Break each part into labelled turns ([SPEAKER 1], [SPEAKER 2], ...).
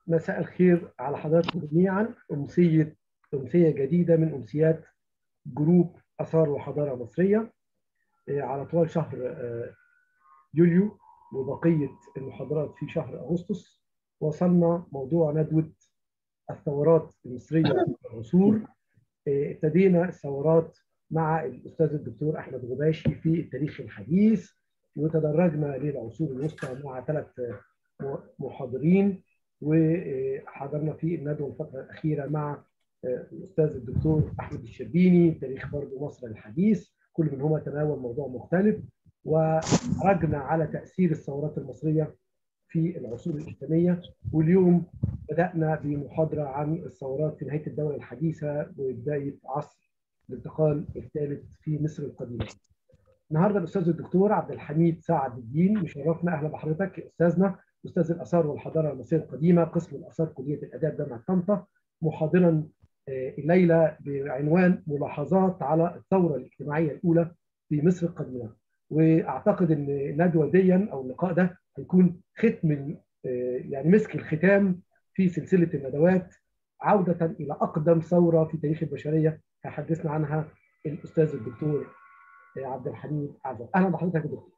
[SPEAKER 1] مساء الخير على حضراتكم جميعا أمسية أمسية جديدة من أمسيات جروب آثار وحضارة مصرية على طوال شهر يوليو وبقية المحاضرات في شهر أغسطس وصلنا موضوع ندوة الثورات المصرية في العصور ابتدينا الثورات مع الأستاذ الدكتور أحمد غباشي في التاريخ الحديث وتدرجنا للعصور الوسطى مع ثلاث محاضرين وحضرنا في الندوه الفتره الاخيره مع الاستاذ الدكتور احمد الشربيني تاريخ برضه مصر الحديث كل منهما تناول موضوع مختلف ورجنا على تاثير الثورات المصريه في العصور الاسلاميه واليوم بدانا بمحاضره عن الثورات في نهايه الدوله الحديثه وبدايه عصر الانتقال الثالث في مصر القديمه. النهارده الاستاذ الدكتور عبد الحميد سعد الدين مشرفنا اهلا بحضرتك استاذنا استاذ الاثار والحضاره المصريه القديمه قسم الاثار كليه الاداب جامعه طنطا محاضرا الليله بعنوان ملاحظات على الثوره الاجتماعيه الاولى في مصر القديمه واعتقد ان الندوه دي او اللقاء ده هيكون ختم يعني مسك الختام في سلسله الندوات عوده الى اقدم ثوره في تاريخ البشريه هيحدثنا عنها الاستاذ الدكتور عبد الحميد عزب اهلا بحضرتك يا دكتور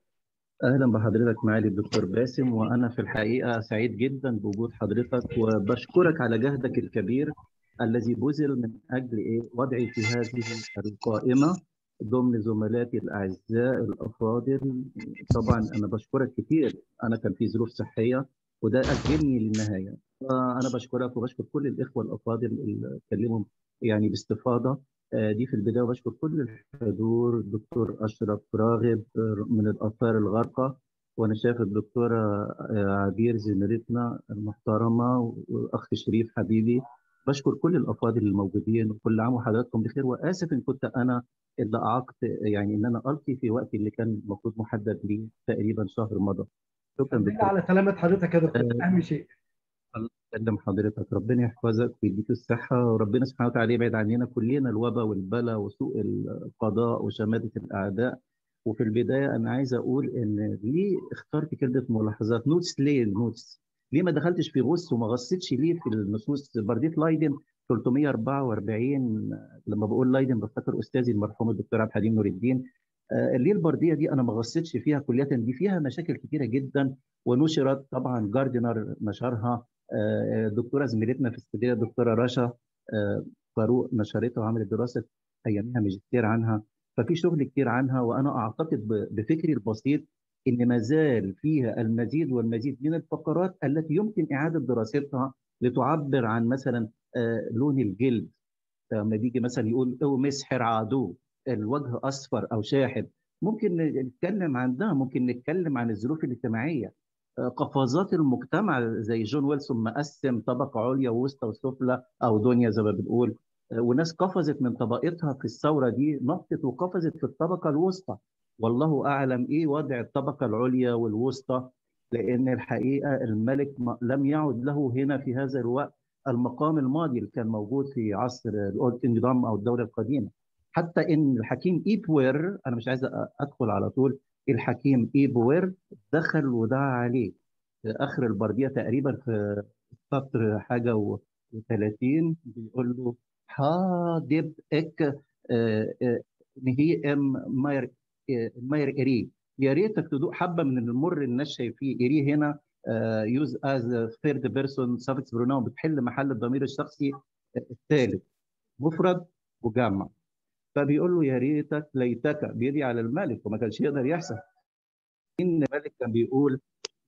[SPEAKER 2] اهلا بحضرتك معالي الدكتور باسم وانا في الحقيقه سعيد جدا بوجود حضرتك وبشكرك على جهدك الكبير الذي بذل من اجل ايه وضعي في هذه القائمه ضمن زملائي الاعزاء الافاضل طبعا انا بشكرك كثير انا كان في ظروف صحيه وده اجلني للنهايه انا بشكرك وبشكر كل الاخوه الافاضل اللي اتكلموا يعني باستفاضه دي في البدايه وبشكر كل الحضور الدكتور اشرف راغب من الاثار الغارقه وانا شايف الدكتوره عبير زميلتنا المحترمه واخ شريف حبيبي بشكر كل الافاضل الموجودين وكل عام وحضراتكم بخير واسف ان كنت انا اللي اعقت يعني ان انا القي في وقت اللي كان المفروض محدد لي تقريبا شهر مضى
[SPEAKER 1] شكرا دكتور على سلامه حضرتك يا دكتور آه اهم شيء
[SPEAKER 2] الله يسلم حضرتك ربنا يحفظك ويديك الصحة وربنا سبحانه وتعالى يبعد عننا كلنا الوباء والبلاء وسوء القضاء وشماتة الأعداء وفي البداية أنا عايز أقول إن ليه اخترت كلمة ملاحظات نوتس ليه النوتس؟ ليه ما دخلتش في غص وما غصتش ليه في النصوص برديت لايدن 344 لما بقول لايدن بفتكر أستاذي المرحوم الدكتور عبد الحليم نور الدين آه ليه البرديه دي انا ما غصتش فيها كليه دي فيها مشاكل كثيره جدا ونشرت طبعا جاردنر نشرها دكتوره زميلتنا في السعوديه دكتوره رشا فاروق نشرتها وعملت دراسه ايامها ماجستير عنها ففي شغل كتير عنها وانا اعتقد بفكري البسيط ان ما زال فيها المزيد والمزيد من الفقرات التي يمكن اعاده دراستها لتعبر عن مثلا لون الجلد لما بيجي مثلا يقول او مسحر عدو الوجه اصفر او شاحب ممكن نتكلم عن ده ممكن نتكلم عن الظروف الاجتماعيه قفزات المجتمع زي جون ويلسون مقسم طبقه عليا ووسطى وسفلى او دنيا زي ما بنقول وناس قفزت من طبقتها في الثوره دي نطت وقفزت في الطبقه الوسطى والله اعلم ايه وضع الطبقه العليا والوسطى لان الحقيقه الملك لم يعد له هنا في هذا الوقت المقام الماضي اللي كان موجود في عصر الاولد كينجدوم او الدوله القديمه حتى ان الحكيم ايبوير انا مش عايز ادخل على طول الحكيم ايبوير دخل ودعا عليه في اخر البرديه تقريبا في سطر حاجه و30 بيقول له حادب اك نهي ام ماير ماير اري يا ريتك تدوق حبه من المر الناس شايفيه اري هنا يوز از ثيرد بيرسون سافكس بروناون بتحل محل الضمير الشخصي الثالث مفرد وجمع فبيقول له يا ريتك ليتك بيدي على الملك وما كانش يقدر يحصل ان الملك كان بيقول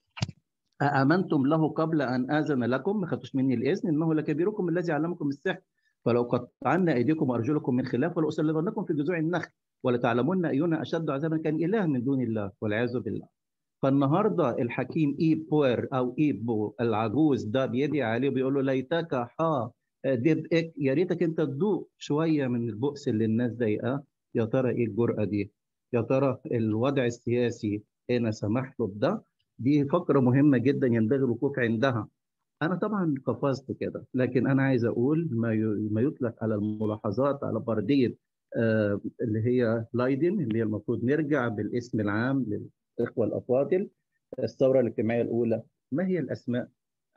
[SPEAKER 2] أأمنتم له قبل أن آذن لكم ما خدتوش مني الإذن إنه لكبيركم الذي علمكم السحر فلو قطعنا أيديكم وأرجلكم من خلاف ولأصلبنكم في جذوع النخل ولتعلمون أينا أشد عذابا كان إله من دون الله والعياذ بالله فالنهارده الحكيم إي بوير أو إيبو العجوز ده بيدعي عليه وبيقول له ليتك حا دب إك يا ريتك أنت تذوق شوية من البؤس اللي الناس ضايقاه يا ترى إيه الجرأة دي؟ يا ترى الوضع السياسي هنا سمح له بده؟ دي فقرة مهمة جدا ينبغي الوقوف عندها. أنا طبعا قفزت كده، لكن أنا عايز أقول ما ما يطلق على الملاحظات على بردية آه اللي هي لايدن اللي هي المفروض نرجع بالاسم العام للإخوة الأفاضل الثورة الاجتماعية الأولى ما هي الأسماء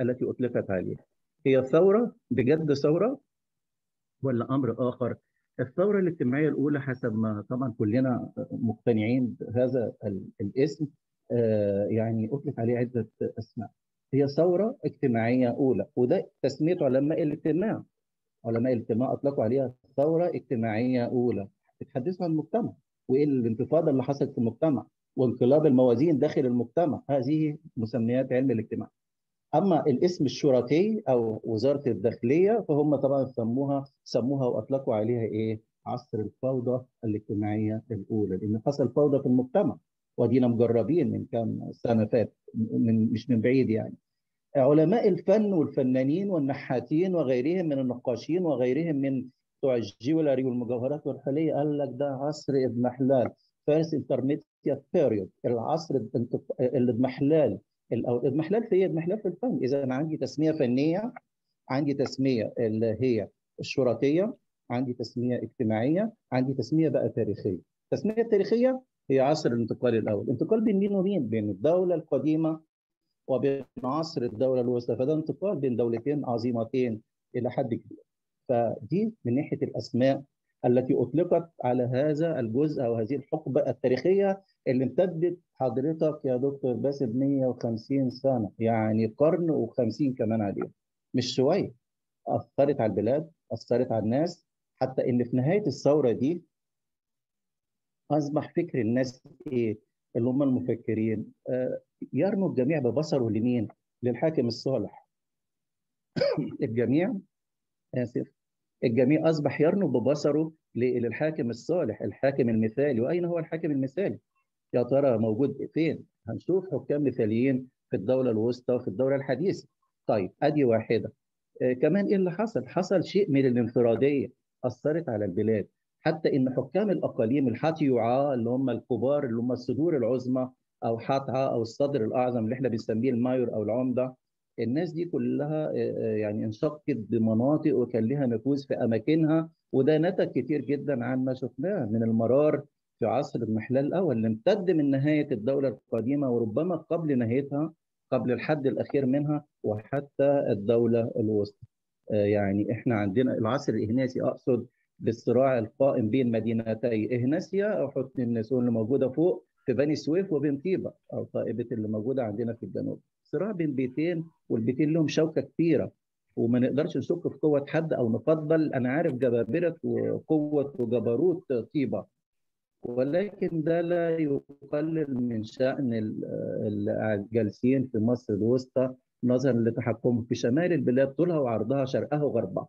[SPEAKER 2] التي اطلقت عليها هي ثوره بجد ثوره ولا امر اخر الثوره الاجتماعيه الاولى حسب ما طبعا كلنا مقتنعين بهذا الاسم يعني اطلق عليه عده اسماء هي ثوره اجتماعيه اولى وده تسميه علماء الاجتماع علماء الاجتماع اطلقوا عليها ثوره اجتماعيه اولى بتحدثوا عن المجتمع وايه الانتفاضه اللي حصلت في المجتمع وانقلاب الموازين داخل المجتمع هذه مسميات علم الاجتماع اما الاسم الشرطي او وزاره الداخليه فهم طبعا سموها سموها واطلقوا عليها ايه عصر الفوضى الاجتماعيه الاولى لان حصل فوضى في المجتمع ودينا مجربين من كام سنه فات من مش من بعيد يعني علماء الفن والفنانين والنحاتين وغيرهم من النقاشين وغيرهم من بتوع الجيولاري والمجوهرات والحليه قال لك ده عصر اضمحلال فارس انترميديت بيريود العصر الاضمحلال الاضمحلال في اضمحلال في الفن اذا انا عندي تسميه فنيه عندي تسميه اللي هي الشرطيه عندي تسميه اجتماعيه عندي تسميه بقى تاريخيه التسميه التاريخيه هي عصر الانتقال الاول الانتقال بين مين ومين بين الدوله القديمه وبين عصر الدوله الوسطى فده انتقال بين دولتين عظيمتين الى حد كبير فدي من ناحيه الاسماء التي اطلقت على هذا الجزء او هذه الحقبه التاريخيه اللي امتدت حضرتك يا دكتور باسم 150 سنه يعني قرن و50 كمان عليها مش شويه اثرت على البلاد اثرت على الناس حتى ان في نهايه الثوره دي اصبح فكر الناس ايه اللي هم المفكرين آه يرموا الجميع ببصره لمين للحاكم الصالح الجميع اسف الجميع اصبح يرنو ببصره للحاكم الصالح الحاكم المثالي واين هو الحاكم المثالي يا ترى موجود فين هنشوف حكام مثاليين في الدوله الوسطى وفي الدوله الحديثه طيب ادي واحده آه كمان ايه اللي حصل حصل شيء من الانفراديه اثرت على البلاد حتى ان حكام الاقاليم الحاتيوعا اللي هم الكبار اللي هم الصدور العظمى او حاتعا او الصدر الاعظم اللي احنا بنسميه المايور او العمده الناس دي كلها يعني انشقت بمناطق وكان لها نفوذ في اماكنها وده نتج كتير جدا عن ما شفناه من المرار في عصر الاضمحلال الاول اللي امتد من نهايه الدوله القديمه وربما قبل نهايتها قبل الحد الاخير منها وحتى الدوله الوسطى. يعني احنا عندنا العصر الاهناسي اقصد بالصراع القائم بين مدينتي اهناسيا او حسن النسون اللي موجوده فوق في بني سويف وبين طيبه او طائبه اللي موجوده عندنا في الجنوب. صراع بين بيتين والبيتين لهم شوكه كبيره وما نقدرش نشك في قوه حد او نفضل انا عارف جبابره وقوه وجبروت طيبه ولكن ده لا يقلل من شان الجالسين في مصر الوسطى نظرا لتحكمهم في شمال البلاد طولها وعرضها شرقها وغربها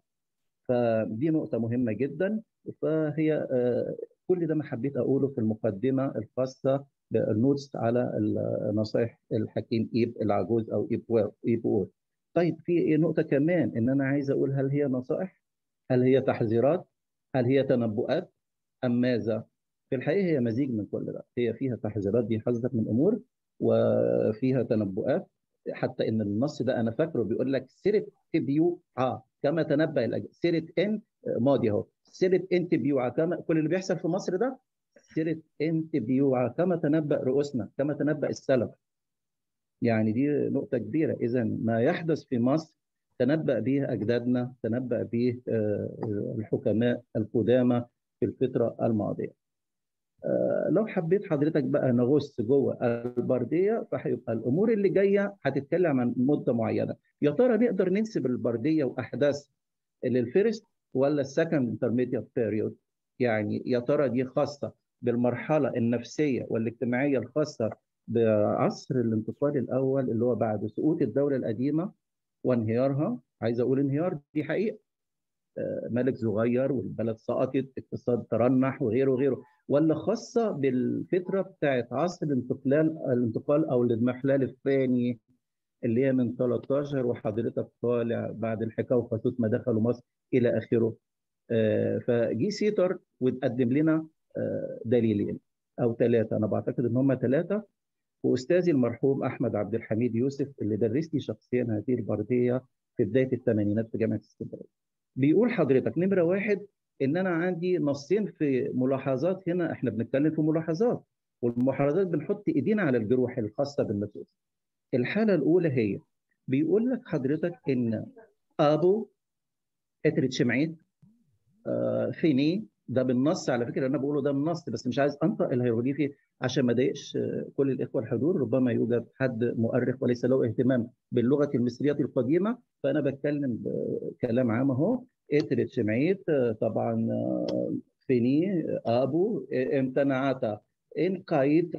[SPEAKER 2] فدي نقطه مهمه جدا فهي كل ده ما حبيت اقوله في المقدمه الخاصه بالنوتس على نصائح الحكيم ايب العجوز او ايب ايب وور. طيب في نقطه كمان ان انا عايز اقول هل هي نصائح؟ هل هي تحذيرات؟ هل هي تنبؤات؟ ام ماذا؟ في الحقيقه هي مزيج من كل ده، هي فيها تحذيرات بيحذر من امور وفيها تنبؤات حتى ان النص ده انا فاكره بيقول لك سيرت تبيو اه كما تنبأ الأجل سيرت ان ماضي اهو سيرت ان تبيوعا كما كل اللي بيحصل في مصر ده سيرت ان تبيوعا كما تنبأ رؤوسنا كما تنبأ السلف يعني دي نقطة كبيرة إذا ما يحدث في مصر تنبأ به أجدادنا تنبأ به الحكماء القدامى في الفترة الماضية لو حبيت حضرتك بقى نغص جوه البرديه فهيبقى الامور اللي جايه هتتكلم عن مده معينه يا ترى نقدر ننسب البرديه واحداث للفيرست ولا السكند انترميديت بيريود يعني يا ترى دي خاصه بالمرحله النفسيه والاجتماعيه الخاصه بعصر الانتقال الاول اللي هو بعد سقوط الدوله القديمه وانهيارها عايز اقول انهيار دي حقيقه ملك صغير والبلد سقطت اقتصاد ترنح وغيره وغيره ولا خاصه بالفتره بتاعت عصر الانتقال الانتقال او الاضمحلال الثاني اللي هي من 13 وحضرتك طالع بعد الحكايه وخطوط ما دخلوا مصر الى اخره فجي سيتر وتقدم لنا دليلين او ثلاثه انا بعتقد ان هم ثلاثه واستاذي المرحوم احمد عبد الحميد يوسف اللي درس لي شخصيا هذه البرديه في بدايه الثمانينات في جامعه اسكندريه. بيقول حضرتك نمره واحد ان انا عندي نصين في ملاحظات هنا احنا بنتكلم في ملاحظات والملاحظات بنحط ايدينا على الجروح الخاصه بالنصوص. الحاله الاولى هي بيقول لك حضرتك ان ابو اترت شمعيت آه فيني ده بالنص على فكره انا بقوله ده بالنص بس مش عايز انطق الهيروغليفي عشان ما اضايقش كل الاخوه الحضور ربما يوجد حد مؤرخ وليس له اهتمام باللغه المصريه القديمه فانا بتكلم كلام عام اهو اترت شمعيت طبعا فيني ابو امتنعتا ان قايت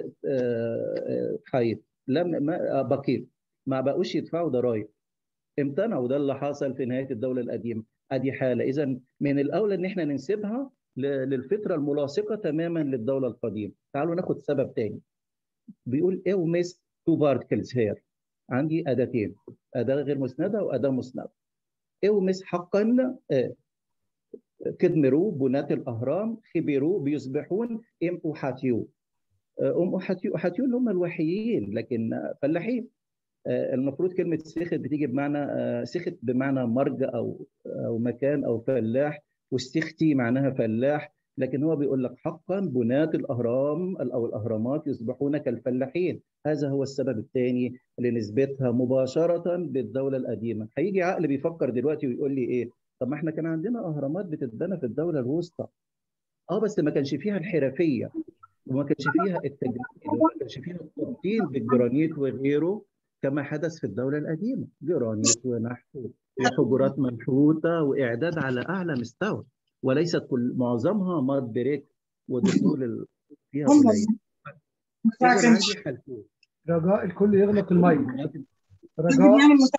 [SPEAKER 2] قايت لم ما بقيت ما بقوش يدفعوا ضرائب امتنعوا ده اللي حصل في نهايه الدوله القديمه ادي حاله اذا من الاولى ان احنا ننسبها للفتره الملاصقه تماما للدوله القديمه تعالوا ناخد سبب تاني بيقول اومس تو بارتكلز هير عندي اداتين اداه غير مسنده واداه مسنده اومس حقا كدمروا بناة الاهرام خبروا بيصبحون ام احاتيو ام احاتيو احاتيو اللي هم الوحيين لكن فلاحين المفروض كلمه سخت بتيجي بمعنى سخت بمعنى مرج او او مكان او فلاح واستختي معناها فلاح لكن هو بيقول لك حقا بناة الاهرام او الاهرامات يصبحون كالفلاحين هذا هو السبب الثاني لنسبتها مباشره بالدوله القديمه هيجي عقل بيفكر دلوقتي ويقول لي ايه طب ما احنا كان عندنا اهرامات بتتبنى في الدوله الوسطى اه بس ما كانش فيها الحرفيه وما كانش فيها التجريد وما كانش فيها التبطين بالجرانيت وغيره كما حدث في الدوله القديمه جرانيت ونحت وحجرات منحوته واعداد على اعلى مستوى وليست كل معظمها ماد بريك ودخول فيها قليل عندي حالتين
[SPEAKER 1] رجاء الكل يغلق المايك رجاء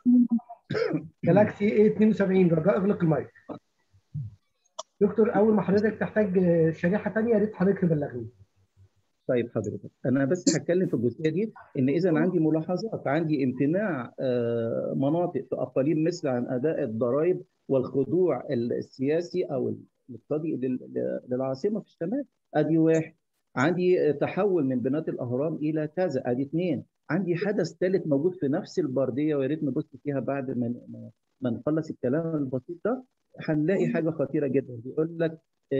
[SPEAKER 1] جالاكسي اي 72 رجاء اغلق المايك دكتور اول ما حضرتك تحتاج شريحه ثانيه يا ريت حضرتك تبلغني
[SPEAKER 2] طيب حضرتك انا بس هتكلم في الجزئيه دي ان اذا عندي ملاحظات عندي امتناع مناطق في اقاليم مصر عن اداء الضرائب والخضوع السياسي او الاقتصادي للعاصمه في الشمال ادي واحد عندي تحول من بناة الاهرام الى كذا ادي اثنين عندي حدث ثالث موجود في نفس البرديه ويا ريت نبص فيها بعد ما ما نخلص الكلام البسيط ده هنلاقي حاجه خطيره جدا بيقول لك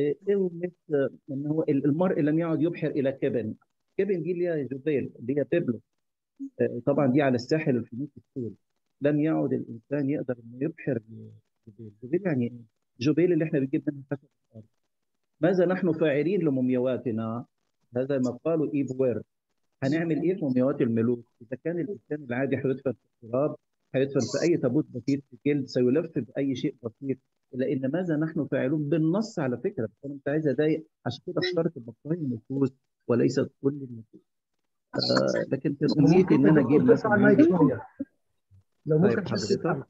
[SPEAKER 2] ان هو المرء لم يعد يبحر الى كبن كبن دي اللي هي جوبيل اللي هي بيبلو طبعا دي على الساحل الفينيقي السوري لم يعد الانسان يقدر انه يبحر جوبيل جوبيل يعني ايه؟ جوبيل اللي احنا بنجيب منها خشب الارض ماذا نحن فاعلين لمومياواتنا هذا ما قاله ايف وير هنعمل ايه في مومياوات الملوك اذا كان الانسان العادي هيدفن في التراب هيدفن في اي تابوت بسيط في جلد سيلف باي شيء بسيط لان ماذا نحن فاعلون بالنص على فكره بس انا مش عايز اضايق عشان كده اخترت بقايا النفوس وليست كل النفوس آه لكن في امنيتي ان انا اجيب
[SPEAKER 1] مثلا لو
[SPEAKER 2] طيب
[SPEAKER 1] ممكن
[SPEAKER 2] حضرتك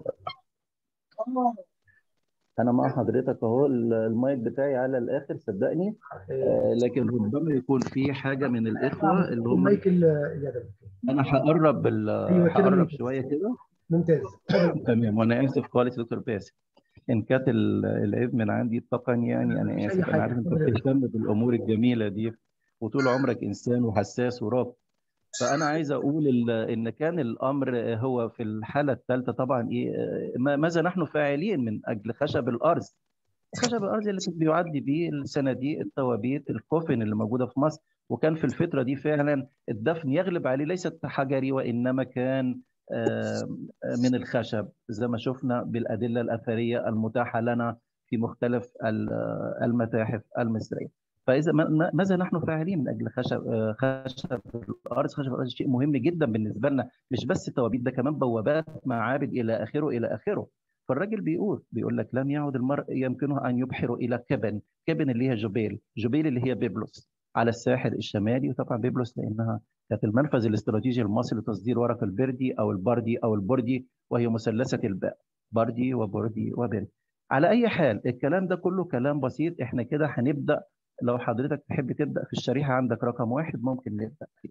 [SPEAKER 2] انا مع حضرتك اهو المايك بتاعي على الاخر صدقني آه لكن ربما يكون في حاجه من الاخوه اللي هم
[SPEAKER 1] المايك اليدوي
[SPEAKER 2] انا هقرب ال-
[SPEAKER 1] أيوة كده
[SPEAKER 2] هقرب
[SPEAKER 1] ممتاز.
[SPEAKER 2] شويه كده
[SPEAKER 1] ممتاز
[SPEAKER 2] تمام وانا اسف خالص يا دكتور باسم ان كانت ال- العيب من عندي التقني يعني انا
[SPEAKER 1] مش أي
[SPEAKER 2] اسف انا
[SPEAKER 1] حاجة.
[SPEAKER 2] عارف انت بتهتم بالامور الجميله دي وطول عمرك انسان وحساس وراب فانا عايز اقول ال- ان كان الامر هو في الحاله الثالثه طبعا ايه ما- ماذا نحن فاعلين من اجل خشب الارض خشب الارض اللي كان بيعدي بيه الصناديق التوابيت الكوفن اللي موجوده في مصر وكان في الفتره دي فعلا الدفن يغلب عليه ليست حجري وانما كان آه، من الخشب زي ما شفنا بالادله الاثريه المتاحه لنا في مختلف ال- المتاحف المصريه. فاذا ما- ما- ماذا نحن فاعلين من اجل خشب آه، خشب الارض؟ خشب الارض شيء مهم جدا بالنسبه لنا مش بس توابيت ده كمان بوابات معابد الى اخره الى اخره. فالراجل بيقول بيقول لك لم يعد المرء يمكنه ان يبحر الى كبن، كبن اللي هي جبيل، جبيل اللي هي بيبلس على الساحل الشمالي وطبعا بيبلس لانها كانت المنفذ الاستراتيجي المصري لتصدير ورق البردي او البردي او البردي وهي مثلثه الباء بردي وبردي وبردي. على اي حال الكلام ده كله كلام بسيط احنا كده هنبدا لو حضرتك تحب تبدا في الشريحه عندك رقم واحد ممكن نبدا فيه.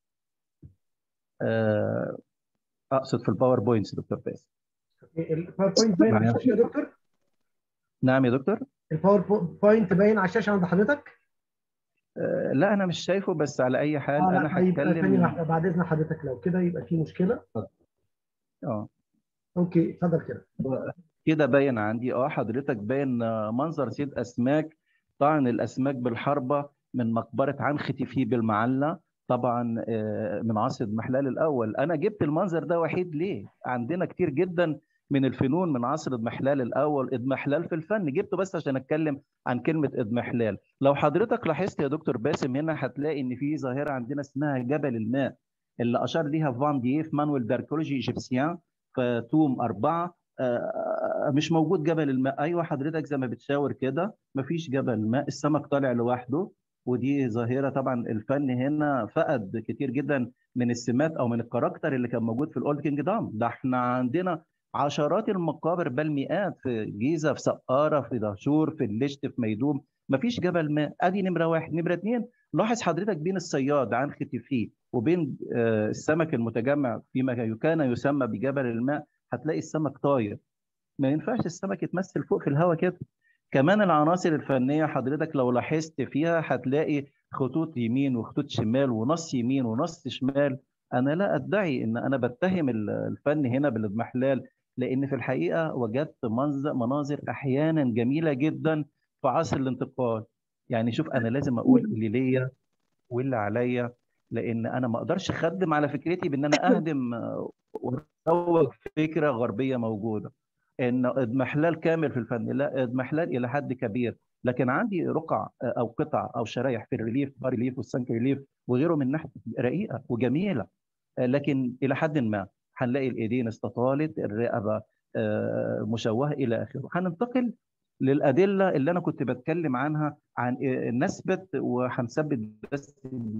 [SPEAKER 2] آه، اقصد في الباوربوينتس دكتور باسم.
[SPEAKER 1] الباوربوينت باين على الشاشه يا دكتور
[SPEAKER 2] نعم يا دكتور؟
[SPEAKER 1] الباوربوينت باين على الشاشه عند حضرتك
[SPEAKER 2] آه، لا انا مش شايفه بس على اي حال
[SPEAKER 1] اه
[SPEAKER 2] انا
[SPEAKER 1] لا هيبقى ثانيه
[SPEAKER 2] هتكلم
[SPEAKER 1] واحده بعد اذن حضرتك لو كده يبقى في مشكله
[SPEAKER 2] اه
[SPEAKER 1] اوكي اتفضل كده
[SPEAKER 2] كده باين عندي اه حضرتك باين آه، منظر سيد اسماك طعن الاسماك بالحربه من مقبره عنختي في بالمعلة طبعا من عصر محلال الاول انا جبت المنظر ده وحيد ليه عندنا كتير جدا من الفنون من عصر اضمحلال الاول اضمحلال في الفن جبته بس عشان اتكلم عن كلمه اضمحلال لو حضرتك لاحظت يا دكتور باسم هنا هتلاقي ان في ظاهره عندنا اسمها جبل الماء اللي اشار ليها فان دييف مانويل داركولوجي ايجيبسيان في توم أربعة مش موجود جبل الماء ايوه حضرتك زي ما بتشاور كده مفيش جبل الماء السمك طالع لوحده ودي ظاهره طبعا الفن هنا فقد كتير جدا من السمات او من الكاركتر اللي كان موجود في الاولد كينجدام ده احنا عندنا عشرات المقابر بل مئات في الجيزه في سقاره في دهشور في الليشت في ميدوم مفيش جبل ماء ادي نمره واحد نمره اثنين لاحظ حضرتك بين الصياد عن ختفيه وبين السمك المتجمع فيما كان يسمى بجبل الماء هتلاقي السمك طاير ما ينفعش السمك يتمثل فوق في الهواء كده كمان العناصر الفنيه حضرتك لو لاحظت فيها هتلاقي خطوط يمين وخطوط شمال ونص يمين ونص شمال انا لا ادعي ان انا بتهم الفن هنا بالاضمحلال لان في الحقيقه وجدت منظر مناظر احيانا جميله جدا في عصر الانتقال يعني شوف انا لازم اقول اللي ليا واللي عليا لان انا ما اقدرش اخدم على فكرتي بان انا اهدم واروج فكره غربيه موجوده ان اضمحلال كامل في الفن لا اضمحلال الى حد كبير لكن عندي رقع او قطع او شرايح في الريليف ريليف والسانك ريليف وغيره من ناحيه رقيقه وجميله لكن الى حد ما هنلاقي الايدين استطالت الرقبه مشوهه الى اخره هننتقل للادله اللي انا كنت بتكلم عنها عن نثبت وهنثبت بس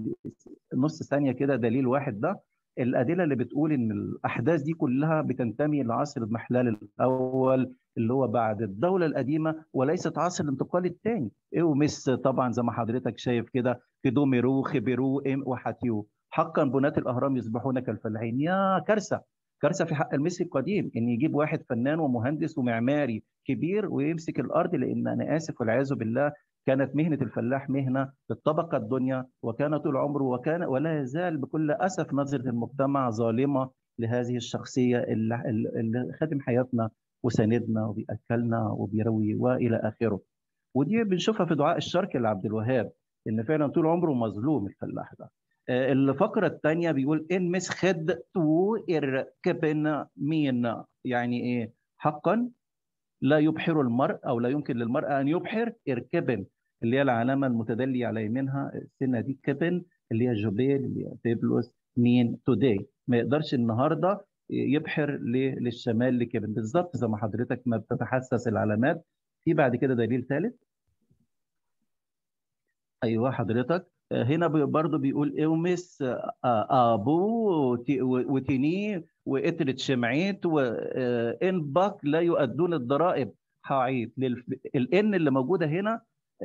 [SPEAKER 2] نص ثانيه كده دليل واحد ده الادله اللي بتقول ان الاحداث دي كلها بتنتمي لعصر اضمحلال الاول اللي هو بعد الدوله القديمه وليست عصر الانتقال الثاني ومس طبعا زي ما حضرتك شايف كده كدوميرو خبيرو ام وحاتيو حقا بناة الاهرام يصبحون كالفلاحين يا كارثه كارثه في حق المصري القديم ان يجيب واحد فنان ومهندس ومعماري كبير ويمسك الارض لان انا اسف والعياذ بالله كانت مهنه الفلاح مهنه في الطبقه الدنيا وكان طول عمره وكان ولا يزال بكل اسف نظره المجتمع ظالمه لهذه الشخصيه اللي, اللي خادم حياتنا وساندنا وبياكلنا وبيروي والى اخره. ودي بنشوفها في دعاء الشرق لعبد الوهاب ان فعلا طول عمره مظلوم الفلاح ده. الفقره الثانيه بيقول ان مس خد تو اركبن مين يعني ايه؟ حقا لا يبحر المرء او لا يمكن للمرء ان يبحر اركبن اللي هي العلامه المتدلي على يمينها السنه دي كبن اللي هي جوبيل اللي هي تيبلوس مين توداي ما يقدرش النهارده يبحر للشمال لكبن بالظبط زي ما حضرتك ما بتتحسس العلامات في بعد كده دليل ثالث ايوه حضرتك هنا برضه بيقول اومس ابو وتيني واترت شمعيت وان باك لا يؤدون الضرائب حعيد الان اللي موجوده هنا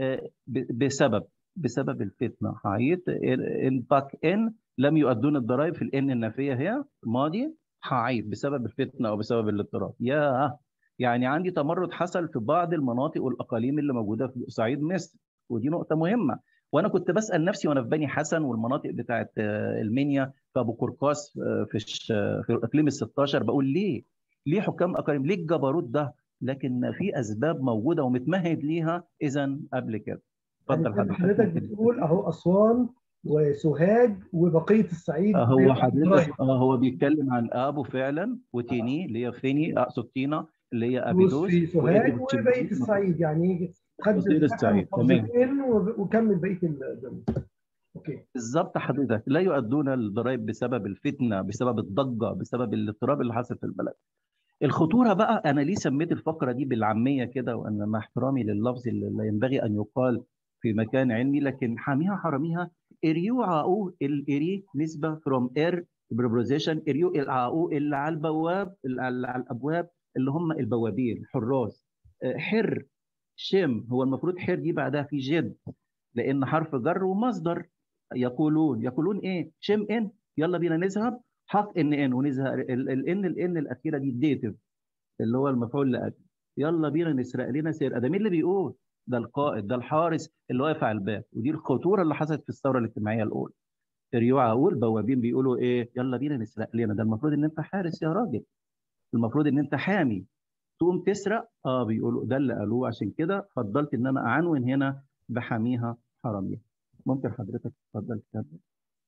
[SPEAKER 2] بسبب بسبب الفتنه حعيد ان باك ان لم يؤدون الضرائب في الان النافيه هي ماضي حعيد بسبب الفتنه او بسبب الاضطراب يا يعني عندي تمرد حصل في بعض المناطق والاقاليم اللي موجوده في صعيد مصر ودي نقطه مهمه وانا كنت بسال نفسي وانا في بني حسن والمناطق بتاعت المنيا في ابو قرقاس في في الاقليم ال 16 بقول ليه؟ ليه حكام اقاليم؟ ليه الجبروت ده؟ لكن في اسباب موجوده ومتمهد ليها اذا قبل كده.
[SPEAKER 1] اتفضل حضرتك حضرتك بتقول اهو اسوان وسوهاج وبقيه الصعيد
[SPEAKER 2] هو حضرتك اه هو بيتكلم عن ابو فعلا وتيني اللي هي فيني اقصد تينا اللي هي ابيدوس
[SPEAKER 1] في سوهاج وبقيه الصعيد يعني خد
[SPEAKER 2] الصعيد تمام
[SPEAKER 1] وكمل بقيه الجنوب
[SPEAKER 2] اوكي بالظبط حضرتك لا يؤدون الضرائب بسبب الفتنه بسبب الضجه بسبب الاضطراب اللي حصل في البلد الخطوره بقى انا ليه سميت الفقره دي بالعاميه كده وانا مع احترامي لللفظ اللي لا ينبغي ان يقال في مكان علمي لكن حاميها حراميها اريو عاو الاري نسبه فروم اير بريبوزيشن اريو العاو اللي على البواب اللي على الابواب اللي هم البوابين الحراس حر شم هو المفروض حر دي بعدها في جد لان حرف جر ومصدر يقولون يقولون ايه شم ان يلا بينا نذهب حق ان ان ونزهق الان الان الاخيره دي الديتيف اللي هو المفعول لاجل يلا بينا نسرق لنا سرقه ده مين اللي بيقول ده القائد ده الحارس اللي واقف على الباب ودي الخطوره اللي حصلت في الثوره الاجتماعيه الاولى ريوع اقول بوابين بيقولوا ايه يلا بينا نسرق لنا ده المفروض ان انت حارس يا راجل المفروض ان انت حامي تقوم تسرق اه بيقولوا ده اللي قالوه عشان كده فضلت ان انا اعنون هنا بحاميها حراميها ممكن حضرتك تفضل تكمل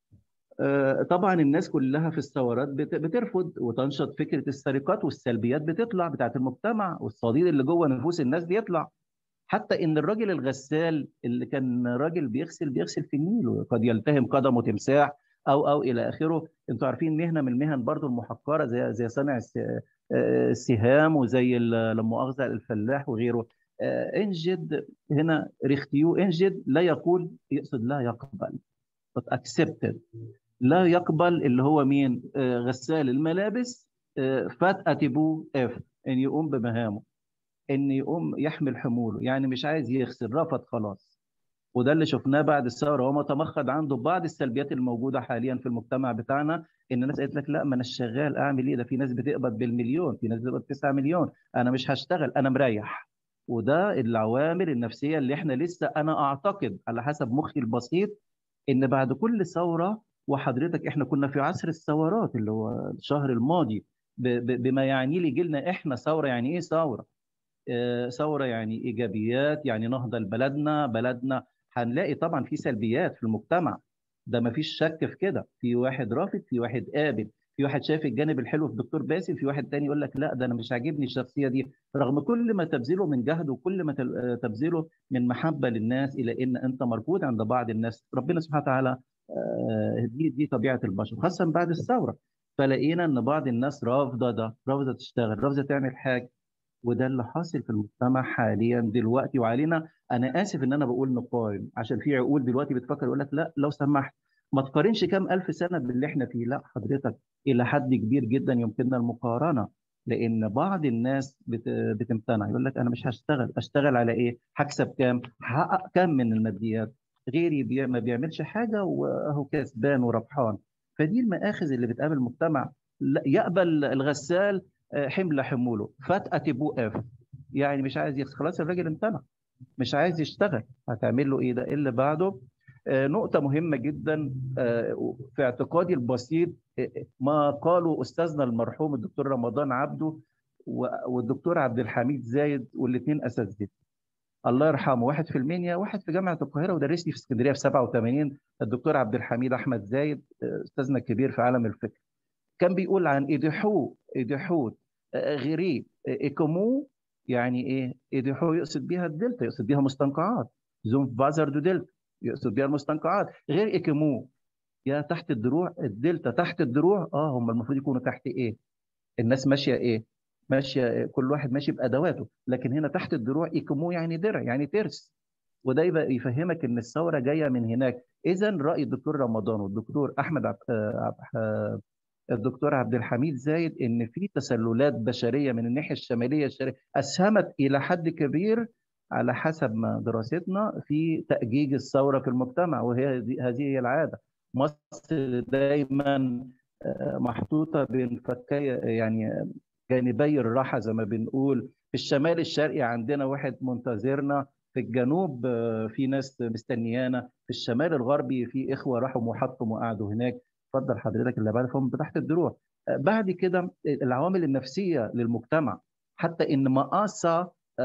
[SPEAKER 2] طبعا الناس كلها في الثورات بترفض وتنشط فكره السرقات والسلبيات بتطلع بتاعت المجتمع والصديد اللي جوه نفوس الناس بيطلع حتى ان الراجل الغسال اللي كان راجل بيغسل بيغسل في النيل وقد يلتهم قدمه تمساح او او الى اخره انتوا عارفين مهنه من المهن برضو المحقره زي زي صانع السهام وزي لا مؤاخذه الفلاح وغيره انجد هنا ريختيو انجد لا يقول يقصد لا يقبل but accepted لا يقبل اللي هو مين غسال الملابس فات اتبو اف ان يقوم بمهامه ان يقوم يحمل حموله يعني مش عايز يغسل رفض خلاص وده اللي شفناه بعد الثوره هو متمخض عنده بعض السلبيات الموجوده حاليا في المجتمع بتاعنا ان الناس قالت لك لا ما انا شغال اعمل ايه ده في ناس بتقبض بالمليون في ناس بتقبض 9 مليون انا مش هشتغل انا مريح وده العوامل النفسيه اللي احنا لسه انا اعتقد على حسب مخي البسيط ان بعد كل ثوره وحضرتك احنا كنا في عصر الثورات اللي هو الشهر الماضي بما يعنيه لجيلنا احنا ثوره يعني ايه ثوره؟ ثوره يعني ايجابيات يعني نهضه لبلدنا بلدنا هنلاقي طبعا في سلبيات في المجتمع ده ما فيش شك في كده في واحد رافض في واحد قابل في واحد شايف الجانب الحلو في الدكتور باسل في واحد تاني يقول لك لا ده انا مش عاجبني الشخصيه دي رغم كل ما تبذله من جهد وكل ما تبذله من محبه للناس الى ان انت مرفوض عند بعض الناس ربنا سبحانه وتعالى دي دي طبيعه البشر خاصه بعد الثوره فلقينا ان بعض الناس رافضه ده رافضه تشتغل رافضه تعمل حاجه وده اللي حاصل في المجتمع حاليا دلوقتي وعلينا انا اسف ان انا بقول نقارن عشان في عقول دلوقتي بتفكر يقول لك لا لو سمحت ما تقارنش كام الف سنه باللي احنا فيه لا حضرتك الى حد كبير جدا يمكننا المقارنه لان بعض الناس بت... بتمتنع يقول لك انا مش هشتغل اشتغل على ايه هكسب كام هحقق كام من الماديات غيري بي... ما بيعملش حاجه وهو كسبان وربحان فدي المآخذ اللي بتقابل المجتمع يقبل الغسال حمل حموله فات اتبو اف يعني مش عايز يغسل خلاص الراجل امتنع مش عايز يشتغل هتعمل له ايه ده اللي بعده نقطة مهمة جدا في اعتقادي البسيط ما قاله أستاذنا المرحوم الدكتور رمضان عبده والدكتور عبد الحميد زايد والاثنين أساتذة الله يرحمه واحد في المنيا واحد في جامعة القاهرة ودرسني في اسكندرية في 87 الدكتور عبد الحميد أحمد زايد أستاذنا الكبير في عالم الفكر كان بيقول عن إيديحو إيديحوت غيري إيكومو يعني إيه إيديحو يقصد بيها الدلتا يقصد بيها مستنقعات زوم فازر دو دلتا يقصد بيها المستنقعات غير إيكومو يا تحت الدروع الدلتا تحت الدروع اه هم المفروض يكونوا تحت ايه الناس ماشيه ايه ماشيه كل واحد ماشي بادواته لكن هنا تحت الدروع ايكومو يعني درع يعني ترس وده يبقى يفهمك ان الثوره جايه من هناك اذا راي الدكتور رمضان والدكتور احمد عب... عب... الدكتور عبد الحميد زايد ان في تسللات بشريه من الناحيه الشماليه الشرقيه اسهمت الى حد كبير على حسب ما دراستنا في تاجيج الثوره في المجتمع وهي هذه هي العاده مصر دايما محطوطه بين فكي يعني جانبي الراحه زي ما بنقول في الشمال الشرقي عندنا واحد منتظرنا في الجنوب في ناس مستنيانا في الشمال الغربي في اخوه راحوا محطم وقعدوا هناك اتفضل حضرتك اللي بعد فهم تحت الدروع بعد كده العوامل النفسيه للمجتمع حتى ان مقاسه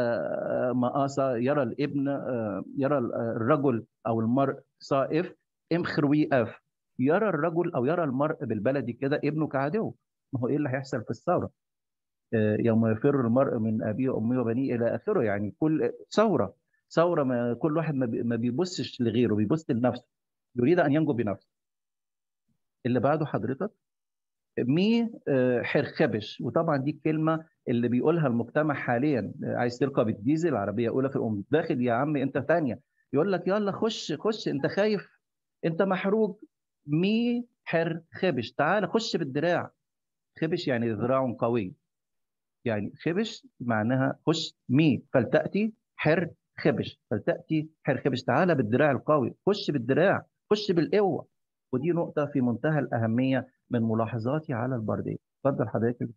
[SPEAKER 2] مقاسه يرى الابن يرى الرجل او المرء صائف امخروي اف يرى الرجل او يرى المرء بالبلدي كده ابنه كعدو ما هو ايه اللي هيحصل في الثوره يوم يفر المرء من ابيه وامه وبنيه الى اخره يعني كل ثوره ثوره ما كل واحد ما بيبصش لغيره بيبص لنفسه يريد ان ينجو بنفسه اللي بعده حضرتك مي حرخبش وطبعا دي الكلمه اللي بيقولها المجتمع حاليا عايز تركب الديزل عربيه اولى في الام داخل يا عم انت ثانيه يقول لك يلا خش خش انت خايف انت محروق مي حر خبش تعال خش بالدراع خبش يعني ذراع قوي يعني خبش معناها خش مي فلتأتي حر خبش فلتأتي حر خبش تعال بالدراع القوي خش بالدراع خش بالقوة ودي نقطة في منتهى الأهمية من ملاحظاتي على البردية اتفضل حضرتك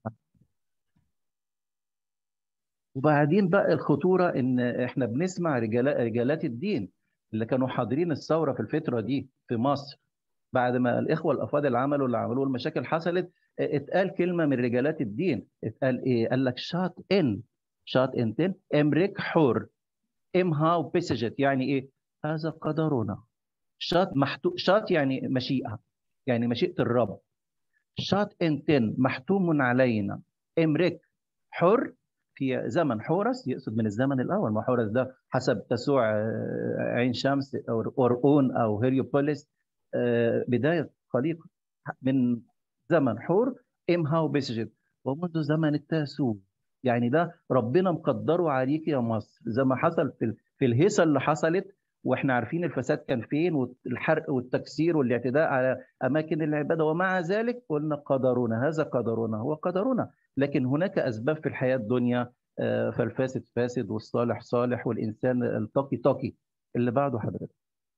[SPEAKER 2] وبعدين بقى الخطورة إن إحنا بنسمع رجالات الدين اللي كانوا حاضرين الثورة في الفترة دي في مصر بعد ما الإخوة الأفاضل عملوا اللي عملوه المشاكل حصلت اتقال كلمة من رجالات الدين اتقال إيه؟ قال لك شات إن شات إن تن إمريك حور إم هاو بيسجت يعني إيه؟ هذا قدرنا شات محتو... شات يعني مشيئة يعني مشيئه الرب شات انتن محتوم علينا امرك حر في زمن حورس يقصد من الزمن الاول ما حورس ده حسب تسوع عين شمس او اورقون او هيريوبوليس بدايه خليقه من زمن حور امها وبسجد ومنذ زمن التاسوع يعني ده ربنا مقدره عليك يا مصر زي ما حصل في في الهيصه اللي حصلت واحنا عارفين الفساد كان فين والحرق والتكسير والاعتداء على اماكن العباده ومع ذلك قلنا قدرنا هذا قدرنا هو قدرنا لكن هناك اسباب في الحياه الدنيا فالفاسد فاسد والصالح صالح والانسان التقي تقي اللي بعده حضرتك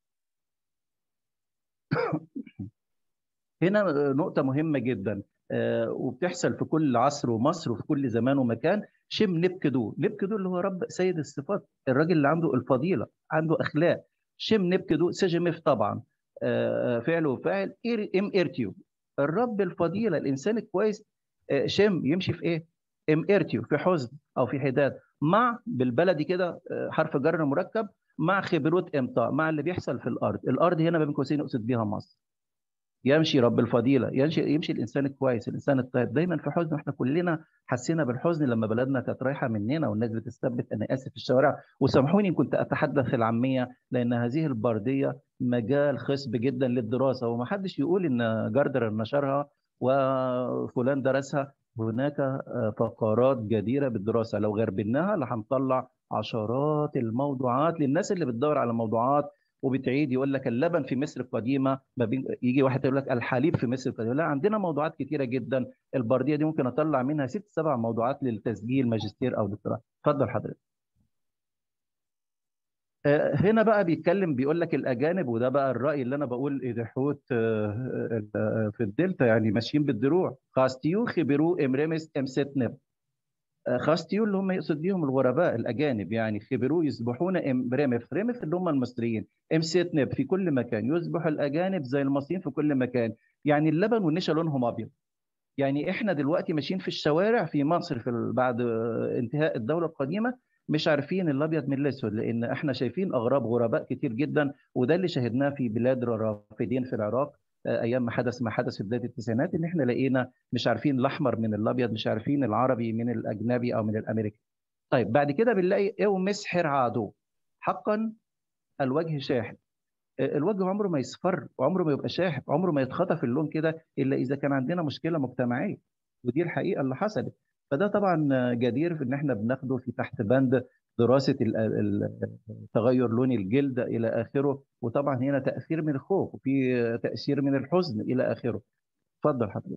[SPEAKER 2] هنا نقطة مهمة جدا وبتحصل في كل عصر ومصر وفي كل زمان ومكان شم نبكدو نبكدو اللي هو رب سيد الصفات الراجل اللي عنده الفضيلة عنده أخلاق شم نبكدو سجمف طبعا فعل وفاعل ام ارتيو الرب الفضيلة الإنسان الكويس شم يمشي في إيه؟ ام ارتيو في حزن أو في حداد مع بالبلدي كده حرف جر مركب مع خبرات امتى مع اللي بيحصل في الارض الارض هنا بين قوسين اقصد بيها مصر يمشي رب الفضيله يمشي يمشي الانسان الكويس الانسان الطيب دايما في حزن واحنا كلنا حسينا بالحزن لما بلدنا كانت رايحه مننا والناس بتستثبت انا اسف في الشوارع وسامحوني كنت اتحدث العاميه لان هذه البرديه مجال خصب جدا للدراسه وما حدش يقول ان جاردر نشرها وفلان درسها هناك فقرات جديره بالدراسه لو غربناها هنطلع عشرات الموضوعات للناس اللي بتدور على موضوعات وبتعيد يقول لك اللبن في مصر القديمه ما بين يجي واحد يقول لك الحليب في مصر القديمه لا عندنا موضوعات كثيره جدا البرديه دي ممكن اطلع منها ست سبع موضوعات للتسجيل ماجستير او دكتوراه اتفضل حضرتك هنا بقى بيتكلم بيقول لك الاجانب وده بقى الراي اللي انا بقول ايدحوت في الدلتا يعني ماشيين بالدروع خاستيو خبرو امرمس امستنب خاستيو اللي هم يقصد بيهم الغرباء الاجانب يعني خبروا يسبحون امرمف رمف اللي هم المصريين امستنب في كل مكان يسبح الاجانب زي المصريين في كل مكان يعني اللبن والنشا لونهم ابيض يعني احنا دلوقتي ماشيين في الشوارع في مصر في بعد انتهاء الدوله القديمه مش عارفين الابيض من الاسود لان احنا شايفين اغراب غرباء كتير جدا وده اللي شاهدناه في بلاد الرافدين في العراق ايام ما حدث ما حدث في بدايه التسعينات ان احنا لقينا مش عارفين الاحمر من الابيض مش عارفين العربي من الاجنبي او من الامريكي طيب بعد كده بنلاقي او مسحر عدو حقا الوجه شاحب الوجه عمره ما يصفر وعمره ما يبقى شاحب عمره ما يتخطف اللون كده الا اذا كان عندنا مشكله مجتمعيه ودي الحقيقه اللي حصلت فده طبعا جدير في ان احنا بناخده في تحت بند دراسه تغير لون الجلد الى اخره وطبعا هنا تاثير من الخوف وفي تاثير من الحزن الى اخره اتفضل حضرتك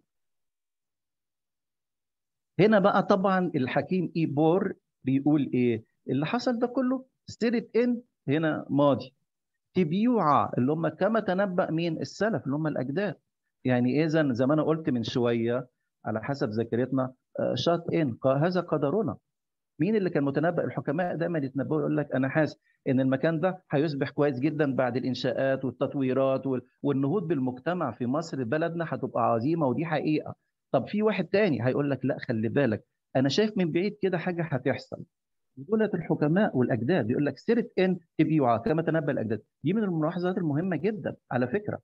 [SPEAKER 2] هنا بقى طبعا الحكيم ايبور بيقول ايه اللي حصل ده كله سيره ان هنا ماضي تبيوعة اللي هم كما تنبأ مين السلف اللي هم الاجداد يعني اذا زي ما انا قلت من شويه على حسب ذاكرتنا شات ان هذا قدرنا مين اللي كان متنبأ الحكماء دايما يتنبؤوا يقول لك انا حاسس ان المكان ده هيصبح كويس جدا بعد الانشاءات والتطويرات والنهوض بالمجتمع في مصر بلدنا هتبقى عظيمه ودي حقيقه طب في واحد تاني هيقول لك لا خلي بالك انا شايف من بعيد كده حاجه هتحصل دولة الحكماء والاجداد يقول لك سيره ان تبيوعا كما تنبأ الاجداد دي من الملاحظات المهمه جدا على فكره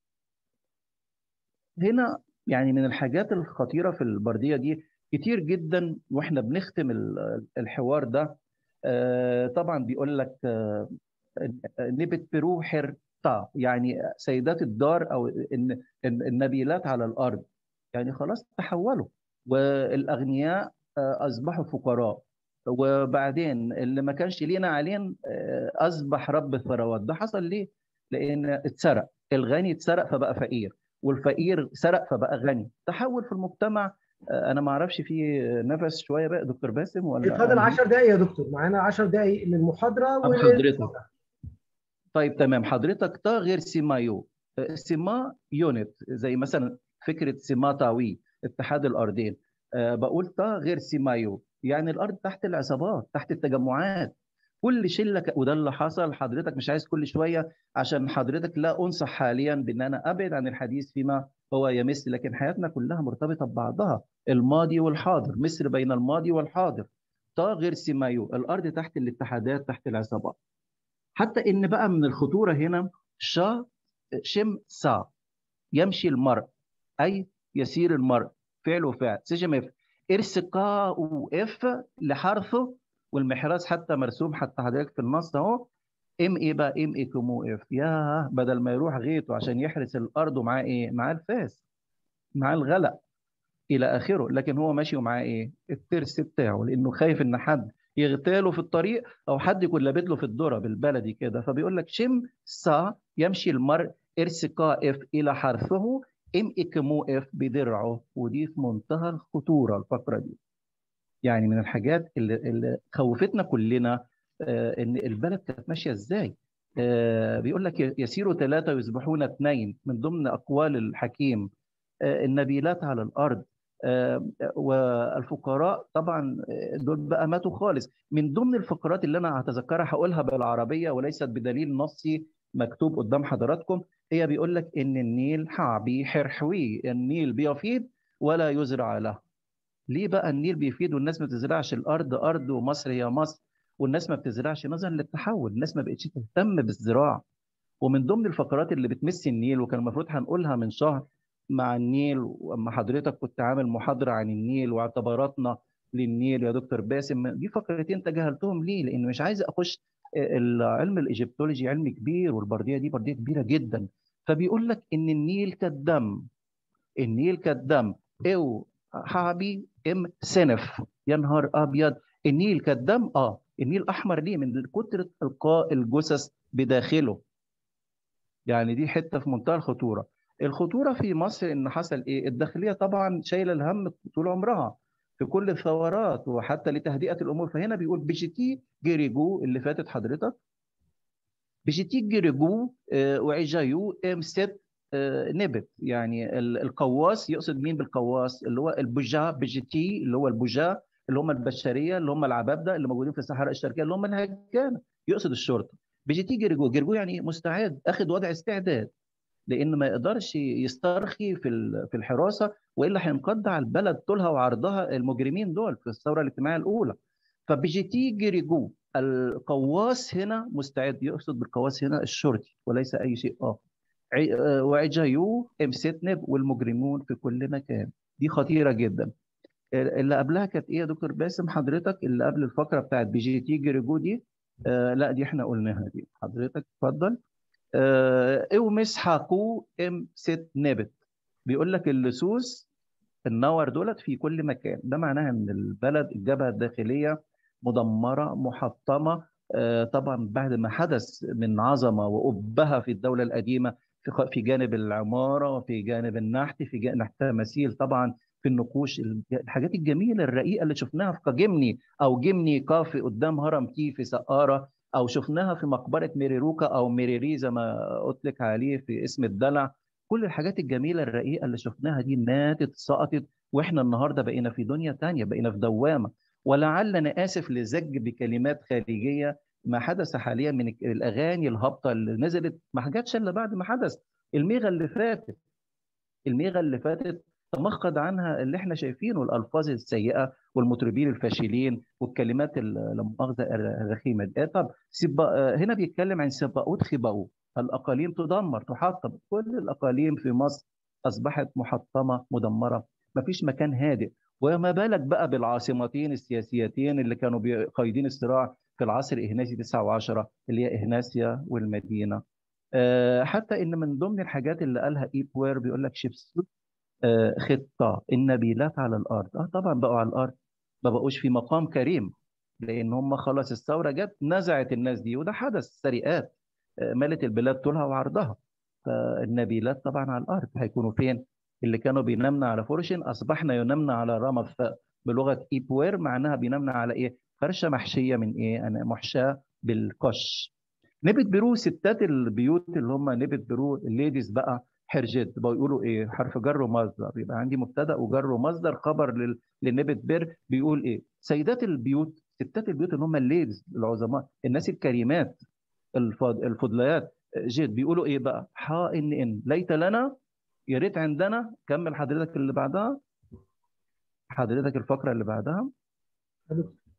[SPEAKER 2] هنا يعني من الحاجات الخطيره في البرديه دي كتير جدا واحنا بنختم الحوار ده طبعا بيقول لك نبت بروحر تا يعني سيدات الدار او النبيلات على الارض يعني خلاص تحولوا والاغنياء اصبحوا فقراء وبعدين اللي ما كانش لينا علين اصبح رب الثروات ده حصل ليه؟ لان اتسرق الغني اتسرق فبقى فقير والفقير سرق فبقى غني تحول في المجتمع انا ما اعرفش في نفس شويه بقى دكتور باسم ولا
[SPEAKER 1] اتفضل 10 دقائق يا دكتور معانا 10 دقائق للمحاضره
[SPEAKER 2] حضرتك طيب تمام حضرتك تا غير سيمايو سيما يونت زي مثلا فكره سيماتاوي اتحاد الارضين أه بقول تا غير سيمايو يعني الارض تحت العصابات تحت التجمعات كل شله وده اللي حصل حضرتك مش عايز كل شويه عشان حضرتك لا انصح حاليا بان انا ابعد عن الحديث فيما هو يمس لكن حياتنا كلها مرتبطه ببعضها الماضي والحاضر مصر بين الماضي والحاضر تا غير سيمايو الارض تحت الاتحادات تحت العصابات حتى ان بقى من الخطوره هنا شا شم سا يمشي المرء اي يسير المرء فعل وفعل سجم اف ارسقاء اف لحرثه والمحراث حتى مرسوم حتى حضرتك في النص اهو ام ايه بقى ام ايه كمو اف يا بدل ما يروح غيطه عشان يحرس الارض ومعاه ايه معاه الفاس معاه الغلق الى اخره لكن هو ماشي ومعاه ايه الترس بتاعه لانه خايف ان حد يغتاله في الطريق او حد يكون لابد له في الذره بالبلدي كده فبيقول لك شم سا يمشي المرء ارسقا اف الى حرثه ام اكمو اف بدرعه ودي في منتهى الخطوره الفقره دي يعني من الحاجات اللي, اللي خوفتنا كلنا آه ان البلد كانت ماشيه ازاي آه بيقول لك يسير ثلاثه يصبحون اثنين من ضمن اقوال الحكيم آه النبيلات على الارض والفقراء طبعا دول بقى ماتوا خالص من ضمن الفقرات اللي انا هتذكرها هقولها بالعربيه وليست بدليل نصي مكتوب قدام حضراتكم هي بيقول لك ان النيل حعبي حرحوي النيل بيفيض ولا يزرع له ليه بقى النيل بيفيض والناس ما بتزرعش الارض ارض ومصر هي مصر والناس ما بتزرعش نظرا للتحول الناس ما بقتش تهتم بالزراعه ومن ضمن الفقرات اللي بتمس النيل وكان المفروض هنقولها من شهر مع النيل واما حضرتك كنت عامل محاضره عن النيل واعتباراتنا للنيل يا دكتور باسم دي فقرتين تجاهلتهم ليه؟ لان مش عايز اخش علم الايجيبتولوجي علم كبير والبرديه دي برديه كبيره جدا فبيقول لك ان النيل كالدم النيل كالدم او حعبي ام سنف يا نهار ابيض النيل كالدم اه النيل احمر ليه من كتره القاء الجثث بداخله يعني دي حته في منتهى الخطوره الخطوره في مصر ان حصل ايه الداخليه طبعا شايله الهم طول عمرها في كل الثورات وحتى لتهدئه الامور فهنا بيقول بجتي جيريجو اللي فاتت حضرتك بجتي جيريجو وعجايو ام ست نبت يعني القواس يقصد مين بالقواس اللي هو البجا بجتي اللي هو البجا اللي هم البشريه اللي هم العبابده اللي موجودين في الصحراء الشرقيه اللي هم الهجانه يقصد الشرطه بجتي جيريجو جيريجو يعني مستعد اخذ وضع استعداد لان ما يقدرش يسترخي في في الحراسه والا هينقض على البلد طولها وعرضها المجرمين دول في الثوره الاجتماعيه الاولى فبيجيتي جريجو القواس هنا مستعد يقصد بالقواس هنا الشرطي وليس اي شيء اخر وعجايو امستنب والمجرمون في كل مكان دي خطيره جدا اللي قبلها كانت ايه يا دكتور باسم حضرتك اللي قبل الفقره بتاعت بيجيتي جريجو دي آه لا دي احنا قلناها دي حضرتك اتفضل او مسحقوا ام ست نبت بيقول لك اللصوص النور دولت في كل مكان ده معناها ان البلد الجبهه الداخليه مدمره محطمه طبعا بعد ما حدث من عظمه وابهه في الدوله القديمه في جانب العماره وفي جانب النحت في جانب تماثيل طبعا في النقوش الحاجات الجميله الرقيقه اللي شفناها في كجمني او جمني كافي قدام هرم تي في سقاره او شفناها في مقبره ميريروكا او ميريري زي ما اطلق عليه في اسم الدلع كل الحاجات الجميله الرقيقه اللي شفناها دي ماتت سقطت واحنا النهارده بقينا في دنيا تانية بقينا في دوامه ولعلنا اسف لزج بكلمات خارجيه ما حدث حاليا من الاغاني الهابطه اللي نزلت ما جاتش الا بعد ما حدث الميغا اللي فاتت الميغا اللي فاتت تمخض عنها اللي احنا شايفينه الالفاظ السيئه والمطربين الفاشلين والكلمات المؤاخذه الرخيمه دي طب هنا بيتكلم عن سباؤوت خباؤوت الاقاليم تدمر تحطم كل الاقاليم في مصر اصبحت محطمه مدمره ما فيش مكان هادئ وما بالك بقى بالعاصمتين السياسيتين اللي كانوا قايدين الصراع في العصر اهناسي 9 و10 اللي هي اهناسيا والمدينه أه حتى ان من ضمن الحاجات اللي قالها ايبوير بيقول لك شيبسوت أه خطه النبيلات على الارض اه طبعا بقوا على الارض ما بقوش في مقام كريم لان هم خلاص الثوره جت نزعت الناس دي وده حدث سرقات أه ملت البلاد طولها وعرضها فالنبيلات طبعا على الارض هيكونوا فين؟ اللي كانوا بينامنا على فرش اصبحنا ينامنا على رمث بلغه ايبوير معناها بينامنا على ايه؟ فرشه محشيه من ايه؟ انا محشاه بالقش. نبت برو ستات البيوت اللي هم نبت برو الليديز بقى حرجت بيقولوا ايه؟ حرف جر ومصدر يبقى عندي مبتدا وجر ومصدر خبر لل... لنبت بر بيقول ايه؟ سيدات البيوت ستات البيوت اللي هم الليديز العظماء الناس الكريمات الفض... الفضليات جد بيقولوا ايه بقى؟ حا ان ان ليت لنا يا ريت عندنا كمل حضرتك اللي بعدها حضرتك الفقره اللي بعدها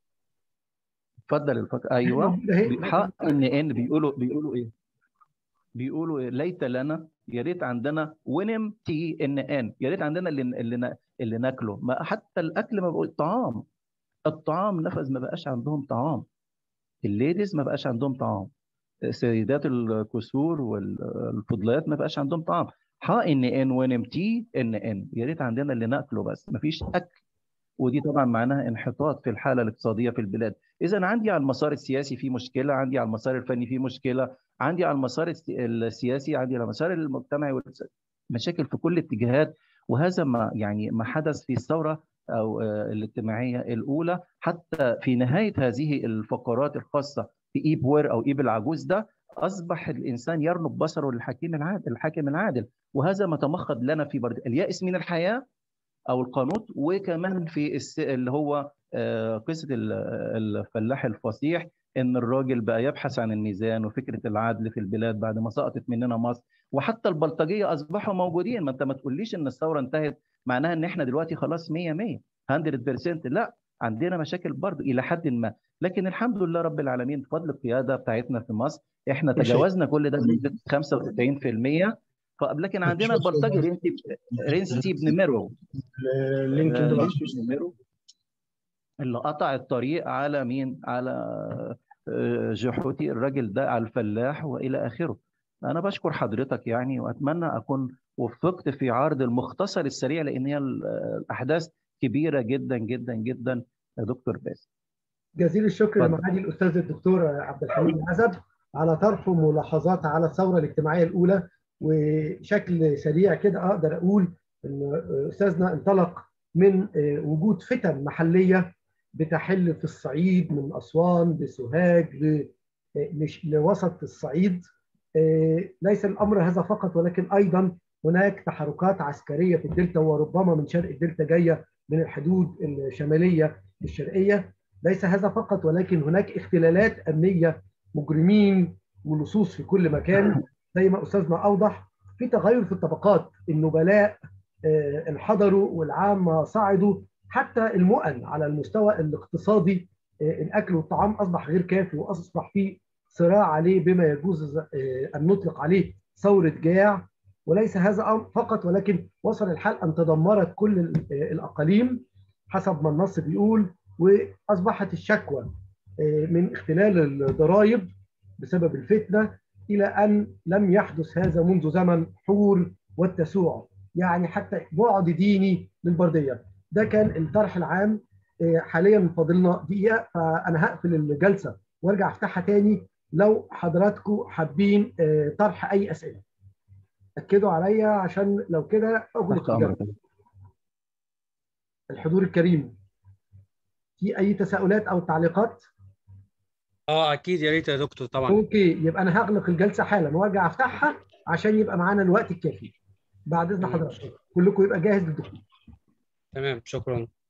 [SPEAKER 2] اتفضل الفقره ايوه حق ان ان بيقولوا بيقولوا ايه بيقولوا ليت لنا يا ريت عندنا ونم تي ان ان يا ريت عندنا اللي اللي, اللي ناكله ما حتى الاكل ما بقول طعام الطعام نفذ ما بقاش عندهم طعام الليديز ما بقاش عندهم طعام سيدات الكسور والفضليات ما بقاش عندهم طعام ح ان ان وان ام تي ان ان يا ريت عندنا اللي ناكله بس ما فيش اكل ودي طبعا معناها انحطاط في الحاله الاقتصاديه في البلاد اذا عندي على المسار السياسي في مشكله عندي على المسار الفني في مشكله عندي على المسار السياسي عندي على المسار المجتمعي مشاكل في كل الاتجاهات وهذا ما يعني ما حدث في الثوره او الاجتماعيه الاولى حتى في نهايه هذه الفقرات الخاصه في ايب وير او ايب العجوز ده اصبح الانسان يرنب بصره للحكيم العادل الحاكم العادل وهذا ما تمخض لنا في برد الياس من الحياه او القانوط وكمان في الس... اللي هو قصه الفلاح الفصيح ان الراجل بقى يبحث عن الميزان وفكره العدل في البلاد بعد ما سقطت مننا مصر وحتى البلطجيه اصبحوا موجودين ما انت ما تقوليش ان الثوره انتهت معناها ان احنا دلوقتي خلاص 100 100 100% لا عندنا مشاكل برضه الى حد ما لكن الحمد لله رب العالمين بفضل القياده بتاعتنا في مصر احنا تجاوزنا كل ده بنسبه 95% لكن عندنا البلطجي رينسي رينسي بن ميرو
[SPEAKER 1] اللينك
[SPEAKER 2] آه بن ميرو اللي قطع الطريق على مين؟ على جحوتي الراجل ده على الفلاح والى اخره. انا بشكر حضرتك يعني واتمنى اكون وفقت في عرض المختصر السريع لان هي الاحداث كبيره جدا جدا جدا يا دكتور باسم.
[SPEAKER 1] جزيل الشكر لمعالي الاستاذ الدكتور عبد الحميد عزب على طرحه ملاحظات على الثوره الاجتماعيه الاولى وشكل سريع كده اقدر اقول ان استاذنا انطلق من وجود فتن محليه بتحل في الصعيد من اسوان لسوهاج لوسط الصعيد ليس الامر هذا فقط ولكن ايضا هناك تحركات عسكريه في الدلتا وربما من شرق الدلتا جايه من الحدود الشماليه الشرقيه ليس هذا فقط ولكن هناك اختلالات امنيه مجرمين ولصوص في كل مكان زي ما استاذنا اوضح في تغير في الطبقات النبلاء انحدروا والعامه صعدوا حتى المؤن على المستوى الاقتصادي الاكل والطعام اصبح غير كافي واصبح في صراع عليه بما يجوز ان نطلق عليه ثوره جاع وليس هذا فقط ولكن وصل الحال ان تدمرت كل الاقاليم حسب ما النص بيقول واصبحت الشكوى من اختلال الضرائب بسبب الفتنه الى ان لم يحدث هذا منذ زمن حور والتسوع يعني حتى بعد ديني للبرديه ده كان الطرح العام حاليا فاضلنا دقيقه فانا هقفل الجلسه وارجع افتحها تاني لو حضراتكم حابين طرح اي اسئله اكدوا عليا عشان لو كده اغلق الجلسه الحضور الكريم في اي تساؤلات او تعليقات
[SPEAKER 3] اه اكيد يا ريت يا دكتور طبعا
[SPEAKER 1] اوكي يبقى انا هغلق الجلسه حالا وارجع افتحها عشان يبقى معانا الوقت الكافي بعد اذن حضرتك كلكم يبقى جاهز للدخول
[SPEAKER 3] تمام شكرا